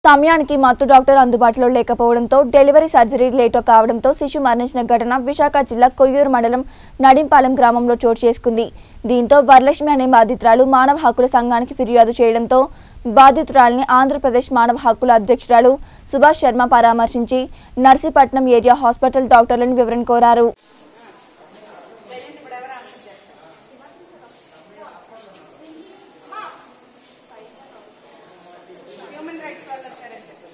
సమయానికి మత్తు డాక్టర్ అందుబాటులో లేకపోవడంతో డెలివరీ సర్జరీ లేటు కావడంతో శిశు మరణించిన ఘటన విశాఖ జిల్లా కొయ్యూరు మండలం నడింపాలెం గ్రామంలో చోటు చేసుకుంది దీంతో వరలక్ష్మి అనే బాధితురాలు మానవ హక్కుల సంఘానికి ఫిర్యాదు చేయడంతో బాధితురాలిని ఆంధ్రప్రదేశ్ మానవ హక్కుల అధ్యక్షురాలు సుభాష్ శర్మ పరామర్శించి నర్సీపట్నం ఏరియా హాస్పిటల్ డాక్టర్లను వివరణ కోరారు హ్యూమన్ రైట్స్ వాళ్ళు వచ్చారని చెప్పి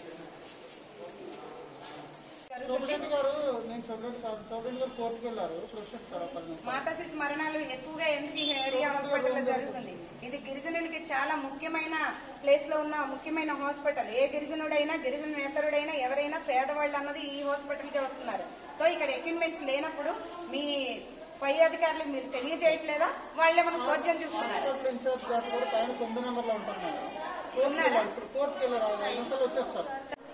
సూపరింటెండెంట్ గారు నేను చూడండి సార్ సూపరింటెండెంట్ గారు కోర్టుకు వెళ్ళారు ప్రొఫెసర్ సార్ అక్కడి నుంచి మాతా శిశు మరణాలు ఎక్కువగా ఎందుకు ఈ ఏరియా హాస్పిటల్లో జరుగుతుంది ఇది గిరిజనులకి చాలా ముఖ్యమైన ప్లేస్ లో ఉన్న ముఖ్యమైన హాస్పిటల్ ఏ గిరిజనుడైనా గిరిజన నేతరుడైనా ఎవరైనా పేదవాళ్ళు అన్నది ఈ హాస్పిటల్కే వస్తున్నారు సో ఇక్కడ ఎక్విప్మెంట్స్ లేనప్పుడు మీ పై అధికారులు మీరు తెలియజేయట్లేదా వాళ్ళే మన సోద్యం చూస్తున్నారు హాస్పిటల్ ఇన్ఛార్జ్ గారు కూడా పైన తొమ్మిది నెంబర్లో ఉంటారు మేడం కోర్టుకు వెళ్ళారు ఇప్పుడు కోర్టుకు వెళ్ళారు ఐదు నిమిషాలు వచ్చేస్తారు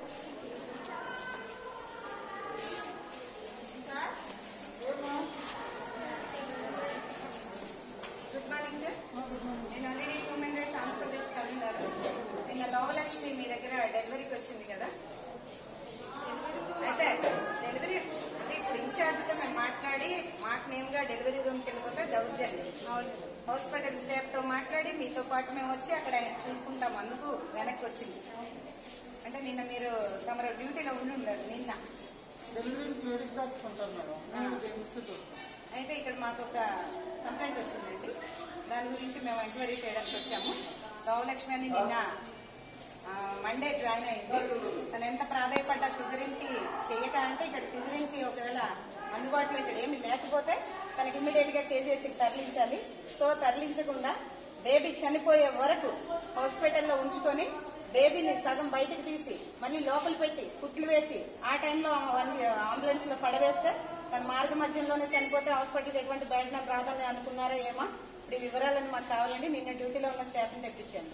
గుడ్ మార్నింగ్ సార్ నేను ఆల్రెడీ హ్యూమన్ రైట్స్ ఆంధ్రప్రదేశ్ కలిగారు నిన్న లోవలక్ష్మి మీ దగ్గర డెలివరీకి వచ్చింది కదా అయితే డెలివరీ అంటే ఇప్పుడు ఇన్ఛార్జ్తో మేము మాట్లాడి మాకు నేమ్గా డెలివరీ రూమ్కి వెళ్ళిపోతే దౌర్జన్యం హాస్పిటల్ స్టాఫ్తో మాట్లాడి మీతో పాటు మేము వచ్చి అక్కడ చూసుకుంటాం అందుకు వెనక్కి వచ్చింది అంటే నిన్న మీరు తమరు డ్యూటీలో ఉండి ఉండరు నిన్న డెలివరీ లేడీస్ డాక్టర్స్ ఉంటారు మేడం నేను ఇన్స్టిట్యూట్ అయితే ఇక్కడ మాకు ఒక కంప్లైంట్ వచ్చిందండి దాని గురించి మేము ఎంక్వైరీ చేయడానికి వచ్చాము గౌలక్ష్మి అని నిన్న ఆ, మండే జాయిన్ అయింది తను ఎంత ప్రాధాయపడ్డా సిజరిన్ కి చేయటానికి ఇక్కడ సిజరిన్ కి ఒకవేళ అందుబాటులో ఇక్కడ ఏమి లేకపోతే తనకి ఇమ్మీడియట్ గా కేజీహెచ్కి తరలించాలి సో తరలించకుండా బేబీ చనిపోయే వరకు హాస్పిటల్లో ఉంచుకొని బేబీని సగం బయటకు తీసి మళ్ళీ లోపల పెట్టి కుట్లు వేసి ఆ టైంలో అంబులెన్స్ లో పడవేస్తే తన మార్గ మధ్యంలోనే చనిపోతే హాస్పిటల్కి ఎటువంటి బయట ప్రాధాన్యం అనుకున్నారో ఏమో ఇప్పుడు ఈ వివరాలను మాకు కావాలండి నిన్న డ్యూటీలో ఉన్న స్టాఫ్ని తెప్పించాను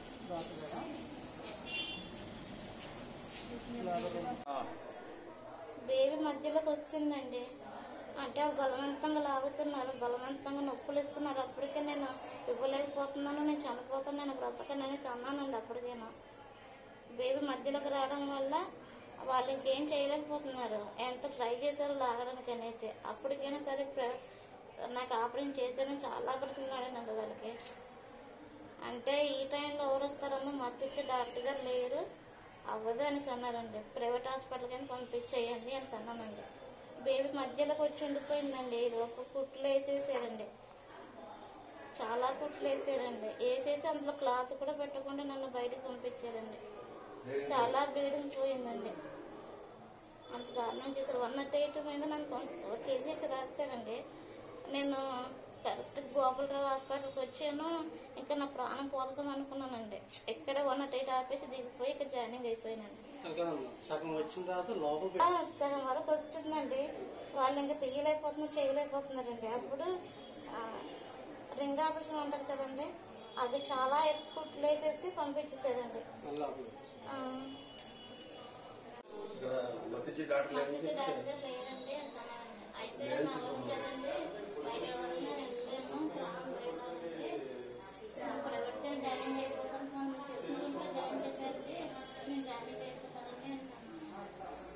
బేబీ మధ్యలోకి వచ్చిందండి అంటే వాళ్ళు బలవంతంగా లాగుతున్నారు బలవంతంగా నొప్పులు ఇస్తున్నారు అప్పటికే నేను ఇవ్వలేకపోతున్నాను నేను చనిపోతాను నేను బ్రతకననేసి అన్నానండి అప్పటికేనా బేబీ మధ్యలోకి రావడం వల్ల వాళ్ళు ఇంకేం చేయలేకపోతున్నారు ఎంత ట్రై చేశారో లాగడానికి అనేసి అప్పటికైనా సరే ప్ర- నాకు ఆపరేషన్ చేశారని చాలా బ్రతున్నాడండి వాళ్ళకి అంటే ఈ టైంలో ఎవరు వస్తారన్న మత్తిచ్చే డాక్టర్ గారు లేరు అవ్వదు అనేసి అన్నారండి ప్రైవేట్ హాస్పిటల్ కానీ పంపించేయండి అని అన్నానండి బేబీ మధ్యలోకి వచ్చి ఉండిపోయిందండి ఒక కుట్లు వేసేసారండి చాలా కుట్లు వేసారండి వేసేసి అందులో క్లాత్ కూడా పెట్టకుండా నన్ను బయటకు పంపించారండి చాలా బ్లీడింగ్ పోయిందండి అంత దారుణం చేశారు వన్ నాట్ ఎయిట్ మీద నన్ను కొం- ఒక కేజీ ఇచ్చి రాస్తారండి నేను కరెక్ట్ గోపాలరావు హాస్పిటల్కి వచ్చాను ఇంకా నా ప్రాణం పోదాం అనుకున్నానండి ఇక్కడే వన్ నాట్ ఎయిట్ ఆపేసి దిగిపోయి ఇక్కడ జాయినింగ్ అయిపోయినండి సగం వచ్చిన తర్వాత లోపల పెట్టి ఆ, సగం వరకు వస్తుందండి వాళ్ళు ఇంకా తీయలేకపోతున్నారు చేయలేకపోతున్నారండి అప్పుడు ఆ, రింగ్ ఆపరేషన్ అంటారు కదండి అవి చాలా ఎక్కువ కుట్లు వేసేసి పంపించేసారండి మళ్ళీ లోపల ఆ, మత్తిచ్చి డాక్టర్ మధ్యలో డాక్టర్ గారు లేరండి అంటున్నారండి. అయితే నా ఊరు కదండి బయట ఎవరైనా వెళ్ళలేము ప్రాణం పోయేదానికి ప్రైవేట్ జాయిన్ అయిపోతాను ఫోన్ చేసి జాయిన్ చేసేసి నేను జాయిన్ అయిపోతానని అంటున్నాను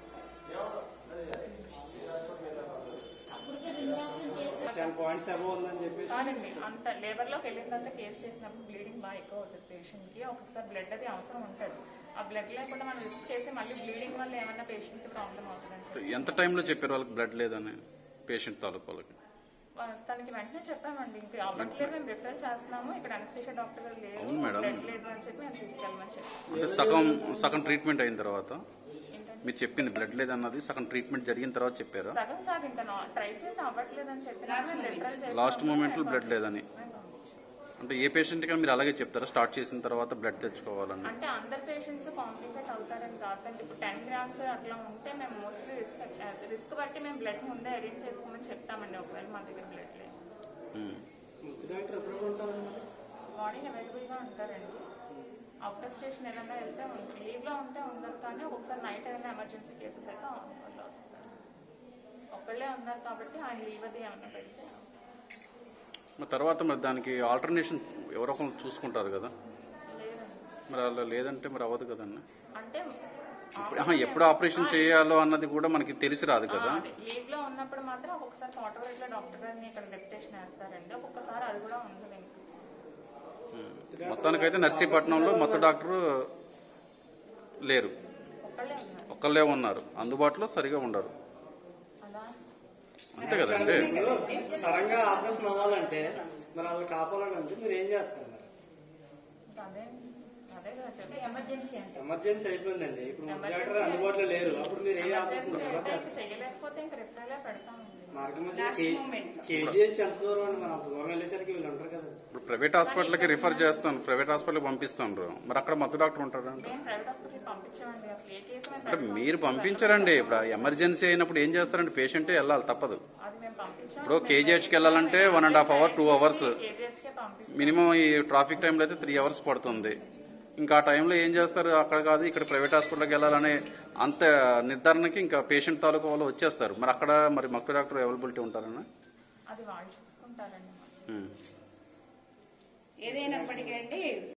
అప్పటికే రింగ్ ఆపరేషన్ చేసి టెన్ పాయింట్స్ అబవ్ ఉందని చెప్పేసి కాదండి అంత లేబర్లోకి వెళ్ళిన తర్వాత కేసు చేసినప్పుడు బ్లీడింగ్ బాగా ఎక్కువ అవుతుంది పేషెంట్కి ఒకసారి బ్లడ్ అది అవసరం ఉంటుంది ఆ బ్లడ్ లేకుండా మనం రిస్క్ చేసి మళ్ళీ బ్లీడింగ్ వల్ల ఏమన్నా పేషెంట్కి ప్రాబ్లం అవుతుందని చెప్పి ఎంత టైంలో చెప్పారు వాళ్ళకి బ్లడ్ లేదని పేషెంట్ తాలూకు వాళ్ళకి వా- తనకి వెంటనే చెప్పామండి ఇంకా అవ్వట్లేదు మేము రిఫర్ చేస్తున్నాము ఇక్కడ అనస్థిషియా డాక్టర్ గారు లేరు అవును మేడం. బ్లడ్ లేదు అని చెప్పి మేము తీసుకెళ్ళమని చెప్పి అంటే సగం సగం ట్రీట్మెంట్ అయిన తర్వాత మీరు చెప్పింది బ్లడ్ లేదన్నది సగం ట్రీట్మెంట్ జరిగిన తర్వాత చెప్పారా సగం కాదు ఇంకా ట్రై చేసి అవ్వట్లేదు అని చెప్పి రిఫరల్ చేసి లాస్ట్ మూమెంట్లో బ్లడ్ లేదని అంటే ఏ పేషెంట్ కన్నా మీరు అలాగే చెప్తారా స్టార్ట్ చేసిన తర్వాత బ్లడ్ తెచ్చుకోవాలని అంటే అందరు పేషెంట్స్ కాంప్లికేట్ అవుతారని కాదండి ఇప్పుడు టెన్ గ్రామ్స్ అట్లా ఉంటే మేము మోస్ట్లీ రిస్క్ రిస్క్ బట్టి మేము బ్లడ్ ముందే అరేంజ్ చేసుకోమని చెప్తామండి ఒకవేళ మా దగ్గర బ్లడ్ లేదు ఉమ్. ముద్దు డాక్టర్ ఎప్పుడు ఉంటారన్నమాట మార్నింగ్ అవైలబుల్గా ఉంటారండి అవుటర్ స్టేషన్ ఏదైనా వెళ్తే లీవ్లో ఉంటే ఉండరు కానీ ఒకసారి నైట్ ఏదైనా ఎమర్జెన్సీ కేసెస్ అయితే వాళ్ళు వస్తారు ఒకళ్ళే ఉన్నారు కాబట్టి ఆయన లీవ్ అది ఏమన్నా పెడితే మరి తర్వాత మరి దానికి ఆల్టర్నేషన్ ఎవరో ఒకరు చూసుకుంటారు కదా లేదండి మరి అలా లేదంటే మరి అవ్వదు కదన్న అంటే ఇప్పుడు ఆహా, ఎప్పుడు ఆపరేషన్ చేయాలో అన్నది కూడా మనకి తెలిసి రాదు కదా లీవ్ లో ఉన్నప్పుడు మాత్రం ఒక్కొక్కసారి ఫాటోవర్ ఇట్లా డాక్టర్ గారిని ఇక్కడ డెప్యుటేషన్ వేస్తారండి ఒక్కొక్కసారి అది కూడా ఉండదు ఇంకా మొత్తానికైతే నర్సీపట్నంలో మొత్తం డాక్టర్ లేరు ఒక్కళ్ళే ఉన్నారు ఒక్కళ్ళే ఉన్నారు అందుబాటులో సరిగా ఉండరు అలా అంతే కదండి ఇప్పుడు సడన్ గా ఆపరేషన్ అవ్వాలంటే మరి వాళ్ళు కాపాలంటే మీరు ఏం చేస్తారు మరి ఇంకా అదే అదే కదా చెప్పి ఎమర్జెన్సీ అయిపోయిందండి ఇప్పుడు ముద్దు డాక్టర్ అందుబాటులో లేరు అప్పుడు మీరు ఏ ఆపరేషన్ ఎలా చేస్తారు చేయలేకపోతే ఇంకా రిఫరలే పెడతామండి మార్గం మధ్య కేజీహెచ్ ఎంత దూరం అండి మరి అంత దూరం వెళ్ళేసరికి వీళ్ళు ఉంటారు కదండి ఇప్పుడు ప్రైవేట్ హాస్పిటల్కి రిఫర్ చేస్తాను ప్రైవేట్ హాస్పిటల్కి పంపిస్తాను మరి అక్కడ మత్తు డాక్టర్ ఉంటారండి మేము ప్రైవేట్ హాస్పిటల్ పంపించామండి అసలు ఏ కేసు మేము అంటే మీరు పంపించారండి ఇప్పుడు ఎమర్జెన్సీ అయినప్పుడు ఏం చేస్తారండి పేషెంటే వెళ్ళాలి తప్పదు అది మేము పంపించాం ఇప్పుడు కేజీహెచ్కి వెళ్ళాలంటే one and half hour two hours కేజీహెచ్కే పంపిస్తాం మినిమం ఈ ట్రాఫిక్ టైంలో అయితే త్రీ అవర్స్ పడుతుంది ఇంకా ఆ టైంలో ఏం చేస్తారు అక్కడ కాదు ఇక్కడ ప్రైవేట్ హాస్పిటల్కి వెళ్ళాలనే అంత నిర్ధారణకి ఇంకా పేషెంట్ తాలూకా వాళ్ళు వచ్చేస్తారు మరి అక్కడ మరి మక్కు డాక్టర్ అవైలబిలిటీ ఉంటారన్నా అది వాళ్ళు చూసుకుంటారండి ఉమ్. ఏదైనప్పటికీ అండి